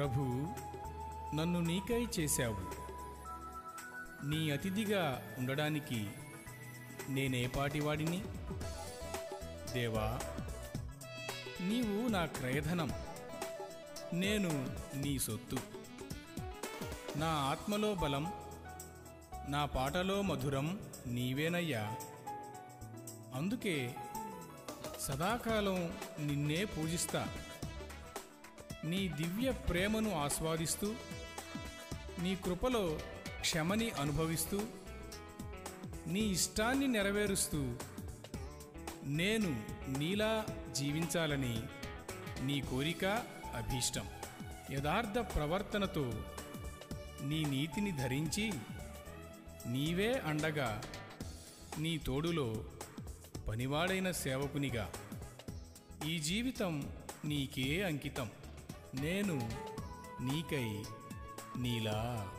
ప్రభు నన్ను నీకై చేశావు నీ అతిథిగా ఉండడానికి నేనే పాటివాడిని దేవా నీవు నా క్రయధనం నేను నీ సొత్తు నా ఆత్మలో బలం నా పాటలో మధురం నీవేనయ్యా అందుకే సదాకాలం నిన్నే పూజిస్తా నీ దివ్య ప్రేమను ఆస్వాదిస్తూ నీ కృపలో క్షమని అనుభవిస్తూ నీ ఇష్టాన్ని నెరవేరుస్తూ నేను నీలా జీవించాలని నీ కోరిక అభీష్టం యథార్థ ప్రవర్తనతో నీ నీతిని ధరించి నీవే అండగా నీ తోడులో పనివాడైన సేవకునిగా ఈ జీవితం నీకే అంకితం నేను నీకై నీలా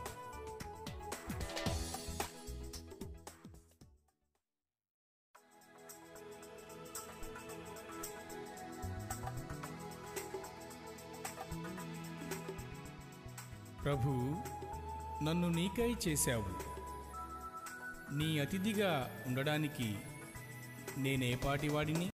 ప్రభు నన్ను నీకై చేశావు నీ అతిథిగా ఉండడానికి నేనే పాటివాడిని